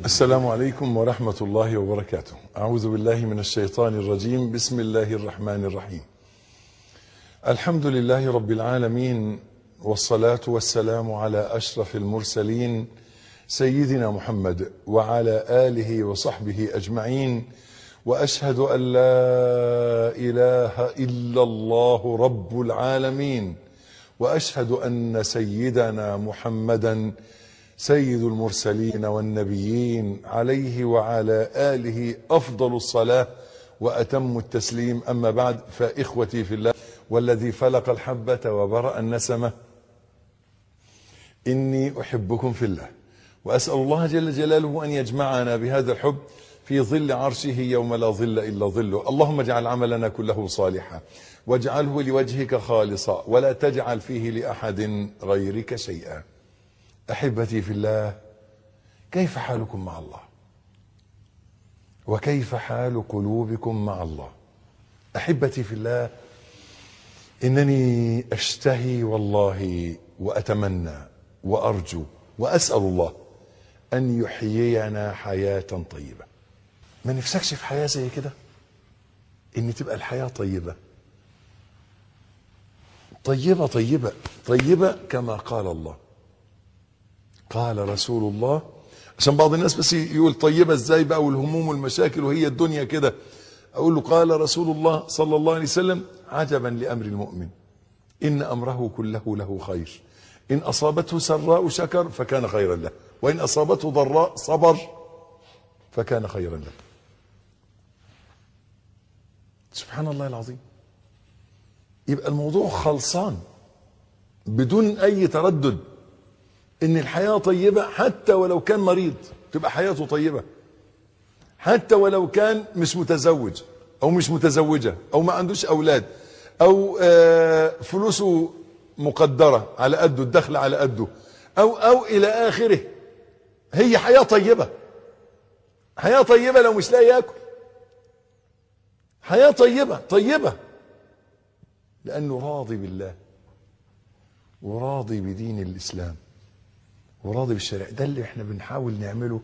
السلام عليكم ورحمة الله وبركاته أعوذ بالله من الشيطان الرجيم بسم الله الرحمن الرحيم الحمد لله رب العالمين والصلاة والسلام على أشرف المرسلين سيدنا محمد وعلى آله وصحبه أجمعين وأشهد أن لا إله إلا الله رب العالمين وأشهد أن سيدنا محمدا سيد المرسلين والنبيين عليه وعلى آله أفضل الصلاة وأتم التسليم أما بعد فإخوتي في الله والذي فلق الحبة وبرأ النسمة إني أحبكم في الله وأسأل الله جل جلاله أن يجمعنا بهذا الحب في ظل عرشه يوم لا ظل إلا ظله اللهم اجعل عملنا كله صالحا واجعله لوجهك خالصا ولا تجعل فيه لأحد غيرك شيئا احبتي في الله كيف حالكم مع الله وكيف حال قلوبكم مع الله احبتي في الله انني اشتهي والله واتمنى وارجو واسال الله ان يحيينا حياه طيبه ما نفسكش في حياه زي كده ان تبقى الحياه طيبه طيبه طيبه طيبه كما قال الله قال رسول الله عشان بعض الناس بس يقول طيبة ازاي بقى والهموم والمشاكل وهي الدنيا كده اقول له قال رسول الله صلى الله عليه وسلم عجبا لامر المؤمن ان امره كله له خير ان اصابته سراء شكر فكان خيرا له وان اصابته ضراء صبر فكان خيرا له سبحان الله العظيم يبقى الموضوع خلصان بدون اي تردد ان الحياة طيبة حتى ولو كان مريض تبقى حياته طيبة حتى ولو كان مش متزوج او مش متزوجة او ما عندوش اولاد او فلوسه مقدرة على قده الدخل على قده او او الى اخره هي حياة طيبة حياة طيبة لو مش لاقي ياكل حياة طيبة طيبة لانه راضي بالله وراضي بدين الاسلام وراضي بالشريعة ده اللي احنا بنحاول نعمله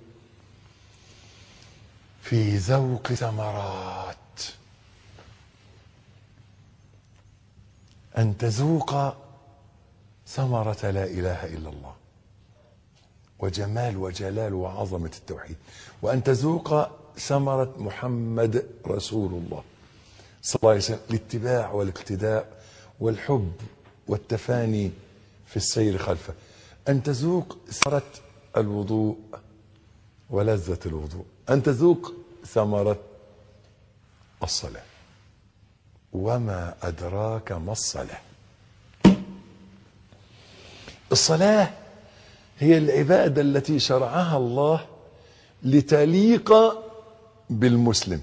في ذوق ثمرات أن تذوق ثمرة لا إله إلا الله وجمال وجلال وعظمة التوحيد وأن تذوق ثمرة محمد رسول الله صلى الله عليه وسلم الاتباع والاقتداء والحب والتفاني في السير خلفه أن تذوق ثمرة الوضوء ولذة الوضوء أن تذوق ثمرة الصلاة وما أدراك ما الصلاة الصلاة هي العبادة التي شرعها الله لتليق بالمسلم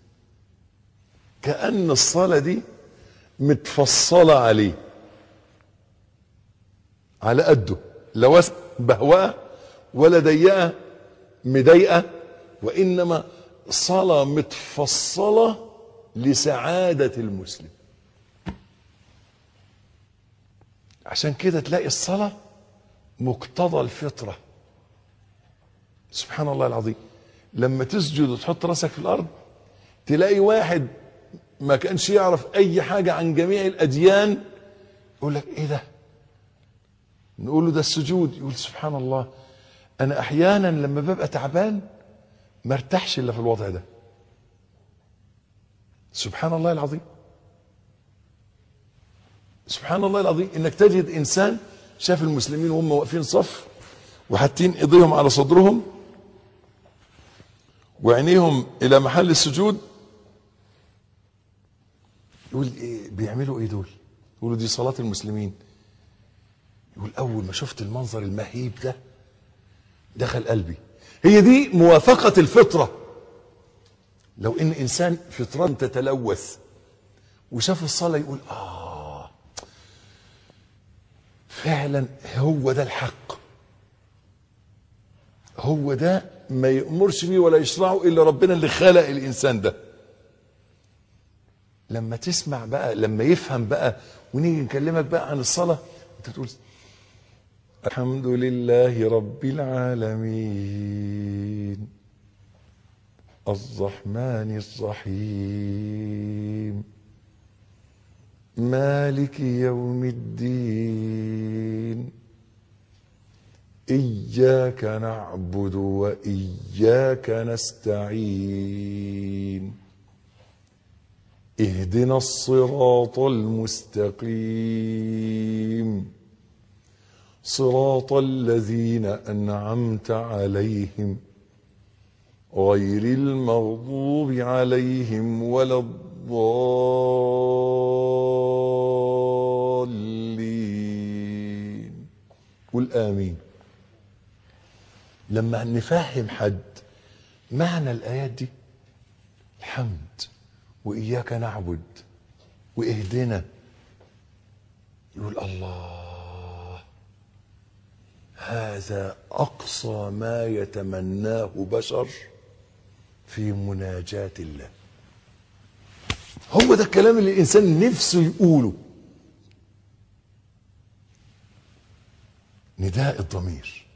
كأن الصلاة دي متفصلة عليه على قده لا وسع بهواه ولا ضيقه مضايقه وانما صلاه متفصله لسعاده المسلم عشان كده تلاقي الصلاه مقتضى الفطره سبحان الله العظيم لما تسجد وتحط راسك في الارض تلاقي واحد ما كانش يعرف اي حاجه عن جميع الاديان يقول لك ايه ده نقول له ده السجود يقول سبحان الله انا احيانا لما ببقى تعبان ما ارتاحش الا في الوضع ده سبحان الله العظيم سبحان الله العظيم انك تجد انسان شاف المسلمين وهم واقفين صف وحاطين ايديهم على صدرهم وعينيهم الى محل السجود يقول ايه بيعملوا ايه دول يقولوا دي صلاه المسلمين يقول اول ما شفت المنظر المهيب ده دخل قلبي هي دي موافقة الفطرة لو ان انسان فطرة تتلوث وشاف الصلاة يقول اه فعلا هو ده الحق هو ده ما يأمرش بيه ولا يشرعه الا ربنا اللي خلق الانسان ده لما تسمع بقى لما يفهم بقى ونيجي نكلمك بقى عن الصلاة انت تقول الحمد لله رب العالمين الرحمن الرحيم مالك يوم الدين اياك نعبد واياك نستعين اهدنا الصراط المستقيم صراط الذين انعمت عليهم غير المغضوب عليهم ولا الضالين قل امين لما نفهم حد معنى الايات دي الحمد واياك نعبد واهدنا يقول الله هذا اقصى ما يتمناه بشر في مناجاة الله هو ده الكلام اللي الانسان نفسه يقوله نداء الضمير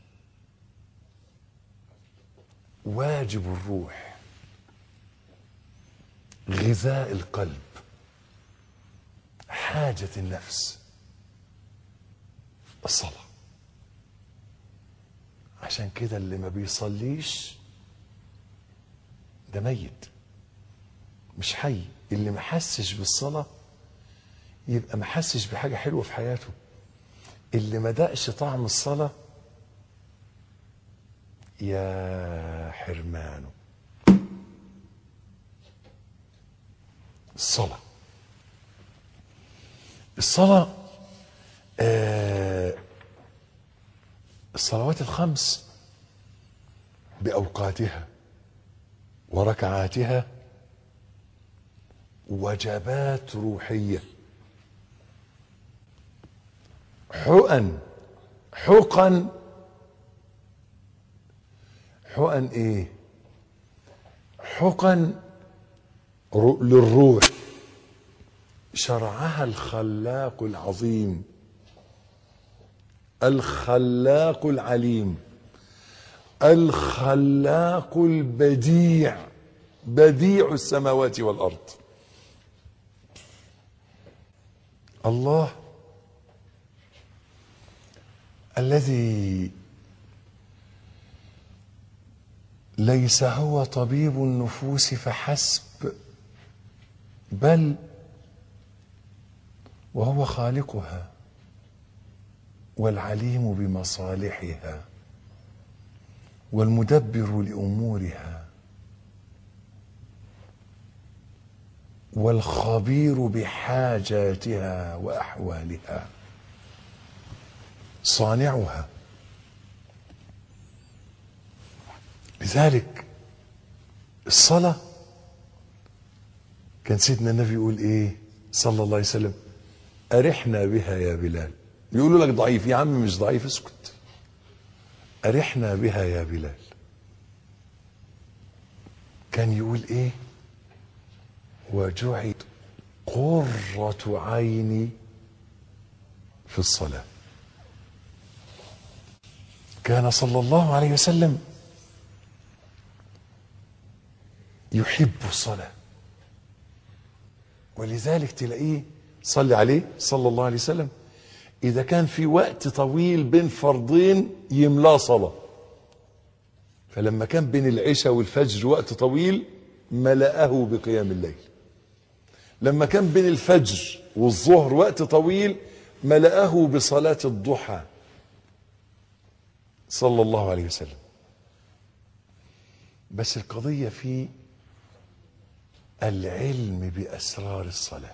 واجب الروح غذاء القلب حاجة النفس الصلاة عشان كده اللي ما بيصليش ده ميت مش حي اللي ما حسش بالصلاة يبقى ما حسش بحاجة حلوة في حياته اللي ما دقش طعم الصلاة يا حرمانه الصلاة الصلاة آه الصلوات الخمس بأوقاتها وركعاتها وجبات روحية حقن حقن حقن ايه حقن رو- للروح شرعها الخلاق العظيم الخلاق العليم الخلاق البديع بديع السماوات والارض الله الذي ليس هو طبيب النفوس فحسب بل وهو خالقها والعليم بمصالحها والمدبر لامورها والخبير بحاجاتها واحوالها صانعها لذلك الصلاه كان سيدنا النبي يقول ايه صلى الله عليه وسلم ارحنا بها يا بلال يقولوا لك ضعيف يا عم مش ضعيف اسكت ارحنا بها يا بلال كان يقول ايه وجعل قرة عيني في الصلاة كان صلى الله عليه وسلم يحب الصلاة ولذلك تلاقيه صلي عليه صلى الله عليه وسلم إذا كان في وقت طويل بين فرضين يملاه صلاة فلما كان بين العشاء والفجر وقت طويل ملأه بقيام الليل لما كان بين الفجر والظهر وقت طويل ملأه بصلاة الضحى صلى الله عليه وسلم بس القضية في العلم بأسرار الصلاة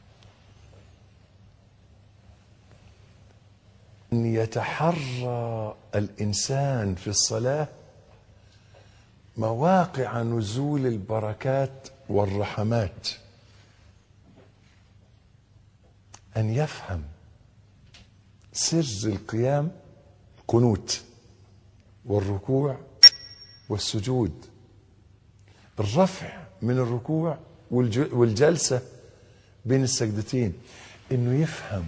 أن يتحرى الإنسان في الصلاة مواقع نزول البركات والرحمات أن يفهم سر القيام القنوت والركوع والسجود الرفع من الركوع والج- والجلسة بين السجدتين انه يفهم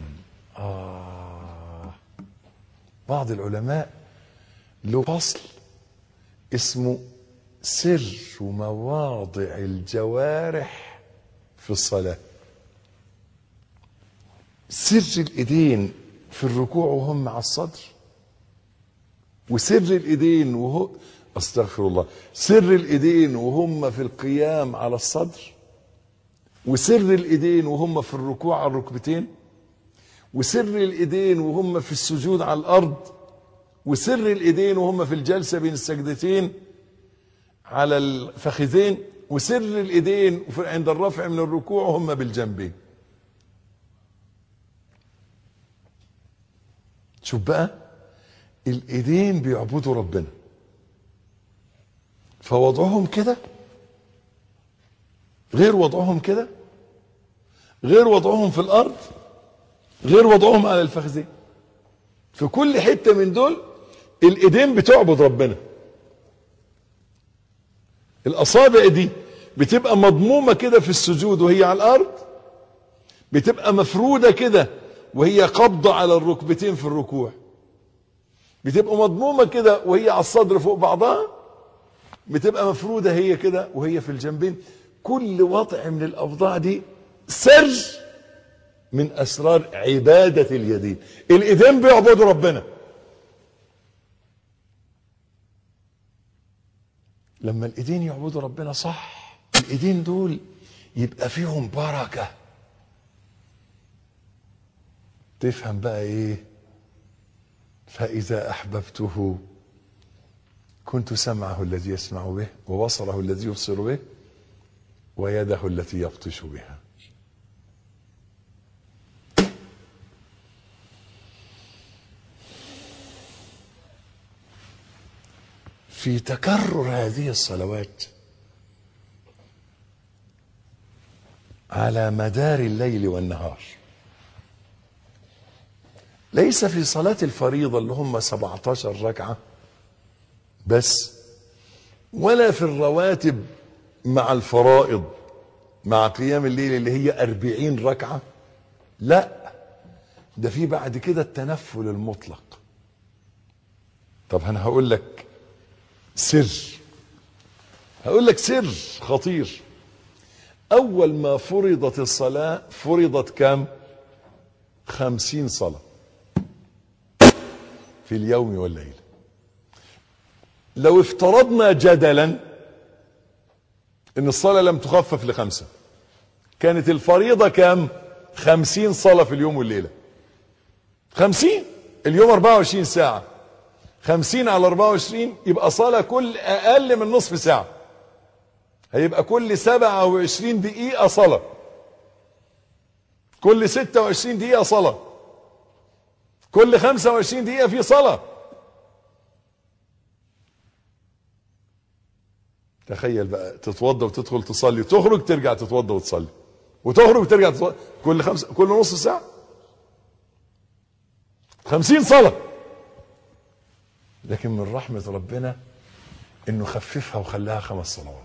آه بعض العلماء له فصل اسمه سر مواضع الجوارح في الصلاة سر الايدين في الركوع وهم مع الصدر وسر الايدين وهو استغفر الله سر الايدين وهم في القيام على الصدر وسر الايدين وهم في الركوع على الركبتين وسر الايدين وهم في السجود على الارض وسر الايدين وهم في الجلسه بين السجدتين على الفخذين وسر الايدين عند الرفع من الركوع وهم بالجنبين شوف بقى الايدين بيعبدوا ربنا فوضعهم كده غير وضعهم كده غير وضعهم في الارض غير وضعهم على الفخذين في كل حته من دول الايدين بتعبد ربنا الاصابع دي بتبقى مضمومه كده في السجود وهي على الارض بتبقى مفروده كده وهي قبضه على الركبتين في الركوع بتبقى مضمومه كده وهي على الصدر فوق بعضها بتبقى مفروده هي كده وهي في الجنبين كل وضع من الاوضاع دي سر من اسرار عباده اليدين الايدين بيعبدوا ربنا لما الايدين يعبدوا ربنا صح الايدين دول يبقى فيهم بركه تفهم بقى ايه فاذا احببته كنت سمعه الذي يسمع به وبصره الذي يبصر به ويده التي يبطش بها في تكرر هذه الصلوات على مدار الليل والنهار ليس في صلاة الفريضة اللي هم 17 ركعة بس ولا في الرواتب مع الفرائض مع قيام الليل اللي هي أربعين ركعة لا ده في بعد كده التنفل المطلق طب أنا هقول لك سر هقول لك سر خطير أول ما فرضت الصلاة فرضت كام خمسين صلاة في اليوم والليل لو افترضنا جدلا ان الصلاة لم تخفف لخمسة كانت الفريضة كام خمسين صلاة في اليوم والليلة خمسين اليوم اربعة وعشرين ساعة خمسين على اربعة وعشرين يبقى صلاة كل اقل من نصف ساعة هيبقى كل سبعة وعشرين دقيقة صلاة كل ستة وعشرين دقيقة صلاة كل خمسة وعشرين دقيقة في صلاة تخيل بقى تتوضى وتدخل تصلي وتخرج ترجع تتوضى وتصلي وتخرج وترجع تصلي كل خمسة كل نص ساعة خمسين صلاة لكن من رحمة ربنا انه خففها وخلاها خمس صلوات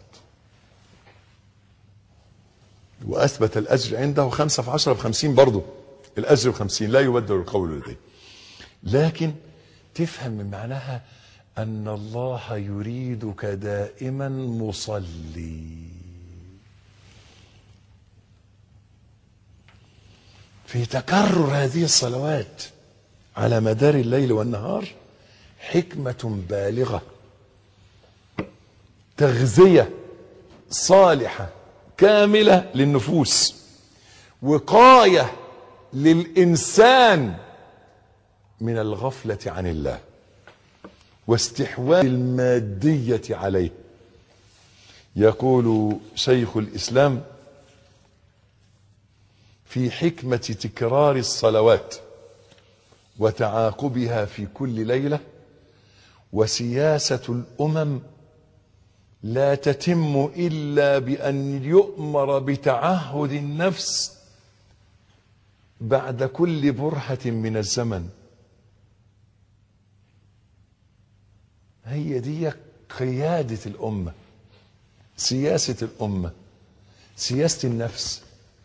واثبت الاجر عنده خمسة في عشرة بخمسين برضه الاجر بخمسين لا يبدل القول لديه لكن تفهم من معناها ان الله يريدك دائما مصلي في تكرر هذه الصلوات على مدار الليل والنهار حكمه بالغه تغذيه صالحه كامله للنفوس وقايه للانسان من الغفله عن الله واستحواذ الماديه عليه يقول شيخ الاسلام في حكمه تكرار الصلوات وتعاقبها في كل ليله وسياسه الامم لا تتم الا بان يؤمر بتعهد النفس بعد كل برهه من الزمن هي دي قياده الامه سياسه الامه سياسه النفس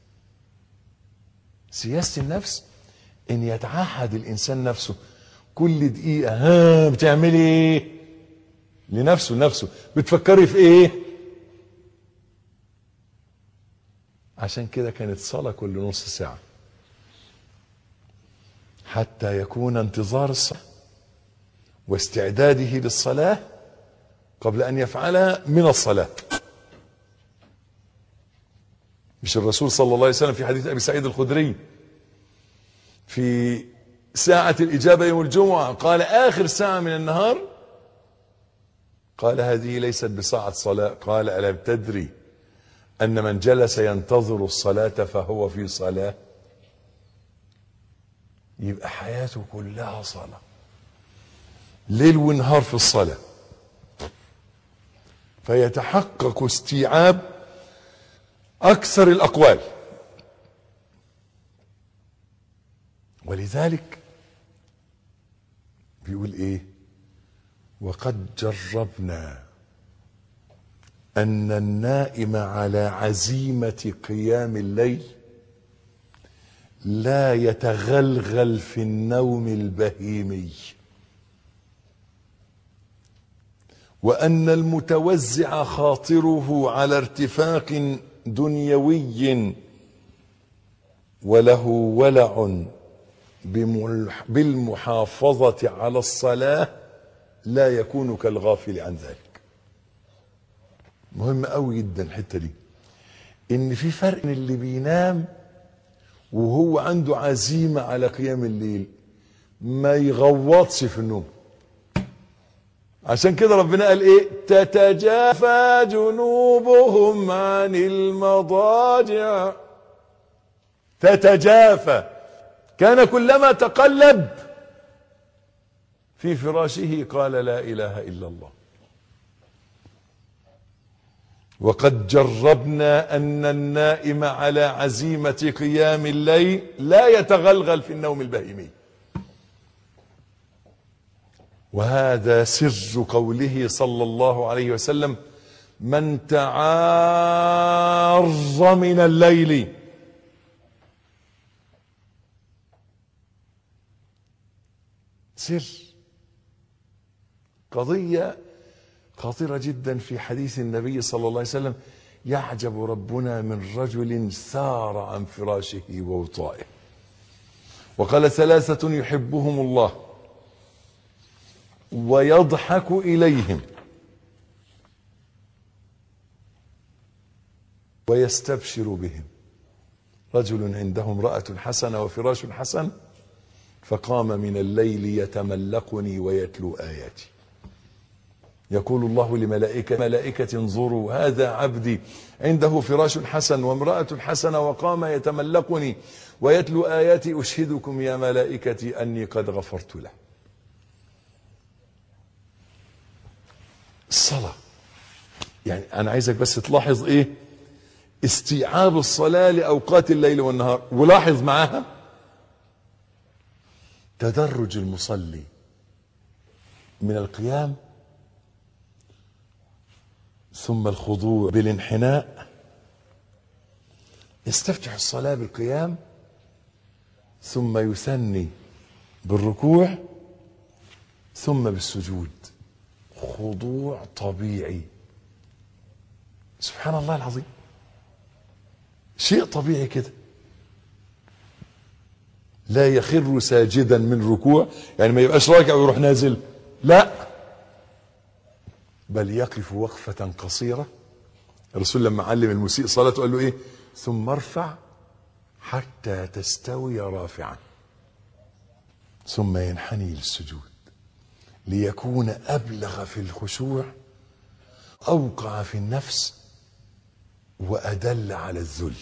سياسه النفس ان يتعهد الانسان نفسه كل دقيقه ها بتعملي ايه لنفسه لنفسه بتفكري في ايه عشان كده كانت صلاة كل نص ساعة حتى يكون انتظار الصلاة واستعداده للصلاة قبل أن يفعلها من الصلاة مش الرسول صلى الله عليه وسلم في حديث أبي سعيد الخدري في ساعة الإجابة يوم الجمعة قال آخر ساعة من النهار قال هذه ليست بساعة صلاة قال ألم تدري أن من جلس ينتظر الصلاة فهو في صلاة يبقى حياته كلها صلاة ليل ونهار في الصلاة فيتحقق استيعاب أكثر الأقوال ولذلك بيقول إيه وقد جربنا أن النائم على عزيمة قيام الليل لا يتغلغل في النوم البهيمي وأن المتوزع خاطره على ارتفاق دنيوي وله ولع بالمحافظة على الصلاة لا يكون كالغافل عن ذلك مهم قوي جدا الحته دي ان في فرق من اللي بينام وهو عنده عزيمه على قيام الليل ما يغوطش في النوم عشان كده ربنا قال ايه تتجافى جنوبهم عن المضاجع تتجافى كان كلما تقلب في فراشه قال لا اله الا الله وقد جربنا ان النائم على عزيمه قيام الليل لا يتغلغل في النوم البهيمي وهذا سر قوله صلى الله عليه وسلم من تعار من الليل سر قضيه خطيرة جدا في حديث النبي صلى الله عليه وسلم يعجب ربنا من رجل سار عن فراشه ووطائه وقال ثلاثة يحبهم الله ويضحك إليهم ويستبشر بهم رجل عنده امرأة حسنة وفراش حسن فقام من الليل يتملقني ويتلو آياتي يقول الله لملائكة ملائكة انظروا هذا عبدي عنده فراش حسن وامرأة حسنة وقام يتملقني ويتلو آياتي أشهدكم يا ملائكتي أني قد غفرت له الصلاة يعني أنا عايزك بس تلاحظ إيه استيعاب الصلاة لأوقات الليل والنهار ولاحظ معاها تدرج المصلي من القيام ثم الخضوع بالانحناء يستفتح الصلاة بالقيام ثم يثني بالركوع ثم بالسجود خضوع طبيعي سبحان الله العظيم شيء طبيعي كده لا يخر ساجدا من ركوع يعني ما يبقاش راكع ويروح نازل لا بل يقف وقفة قصيرة الرسول لما علم المسيء صلاته قال له ايه ثم ارفع حتى تستوي رافعا ثم ينحني للسجود ليكون ابلغ في الخشوع اوقع في النفس وادل على الذل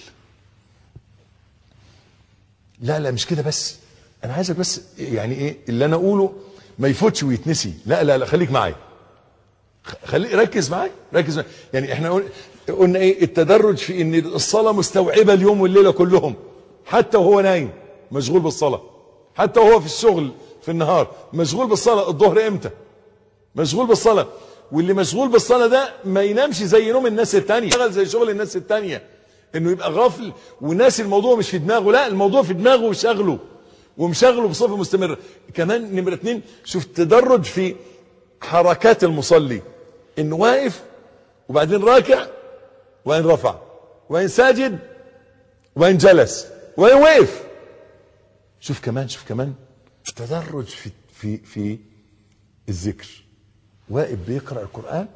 لا لا مش كده بس انا عايزك بس يعني ايه اللي انا اقوله ما يفوتش ويتنسي لا لا لا خليك معايا خلي ركز معايا ركز معايا يعني احنا قلنا, قلنا ايه التدرج في ان الصلاه مستوعبه اليوم والليله كلهم حتى وهو نايم مشغول بالصلاه حتى وهو في الشغل في النهار مشغول بالصلاه الظهر امتى مشغول بالصلاه واللي مشغول بالصلاه ده ما ينامش زي نوم الناس التانية يشتغل زي شغل الناس التانية انه يبقى غافل وناسي الموضوع مش في دماغه لا الموضوع في دماغه وشغله ومشغله بصفه مستمره كمان نمره اتنين شوف تدرج في حركات المصلي انه واقف وبعدين راكع وبعدين رفع وبعدين ساجد وبعدين جلس وبعدين وقف شوف كمان شوف كمان تدرج في في في الذكر واقف بيقرا القران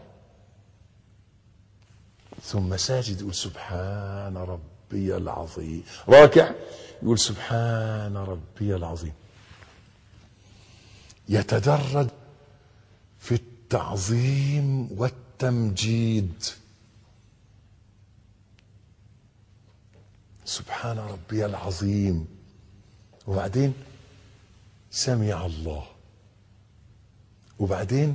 ثم ساجد يقول سبحان ربي العظيم راكع يقول سبحان ربي العظيم يتدرج في التعظيم والتمجيد سبحان ربي العظيم وبعدين سمع الله وبعدين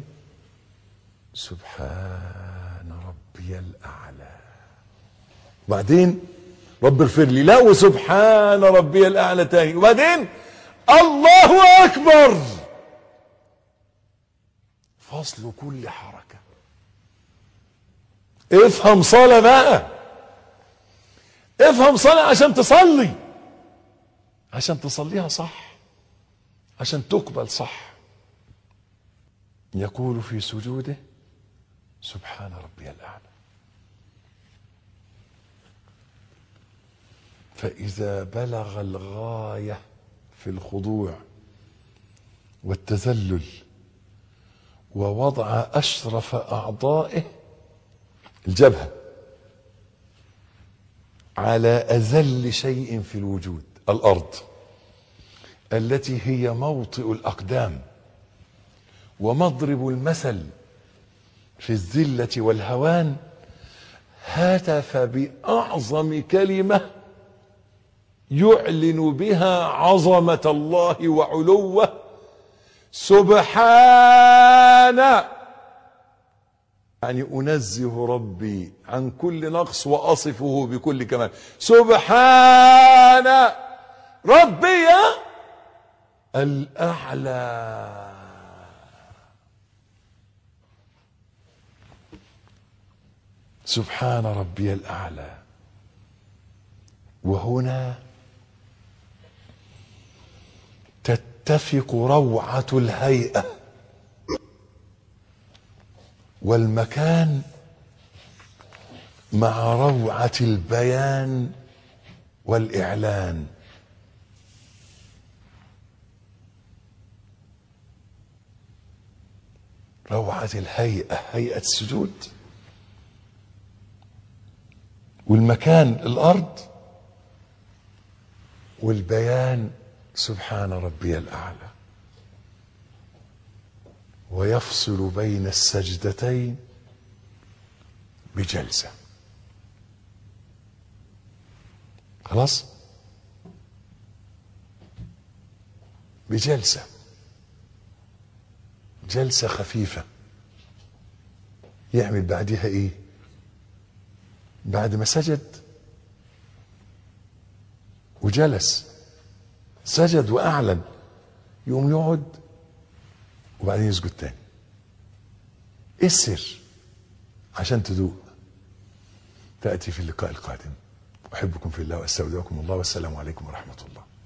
سبحان ربي الأعلى وبعدين رب اغفر لي لا وسبحان ربي الأعلى تاني وبعدين الله أكبر فصل كل حركة افهم صلاة بقى افهم صلاة عشان تصلي عشان تصليها صح عشان تقبل صح يقول في سجوده سبحان ربي الأعلى فإذا بلغ الغاية في الخضوع والتذلل ووضع أشرف أعضائه الجبهة على أذل شيء في الوجود الأرض التي هي موطئ الأقدام ومضرب المثل في الذلة والهوان هتف بأعظم كلمة يعلن بها عظمة الله وعلوه سبحان يعني أنزه ربي عن كل نقص وأصفه بكل كمال سبحان ربي الأعلى سبحان ربي الأعلى وهنا تتفق روعة الهيئة والمكان مع روعة البيان والإعلان روعة الهيئة هيئة السجود والمكان الأرض والبيان سبحان ربي الأعلى ويفصل بين السجدتين بجلسة خلاص بجلسة جلسة خفيفة يعمل بعدها ايه بعد ما سجد وجلس سجد واعلن يقوم يقعد وبعدين يسجد تاني ايه السر عشان تدوق تأتي في اللقاء القادم أحبكم في الله وأستودعكم الله والسلام عليكم ورحمة الله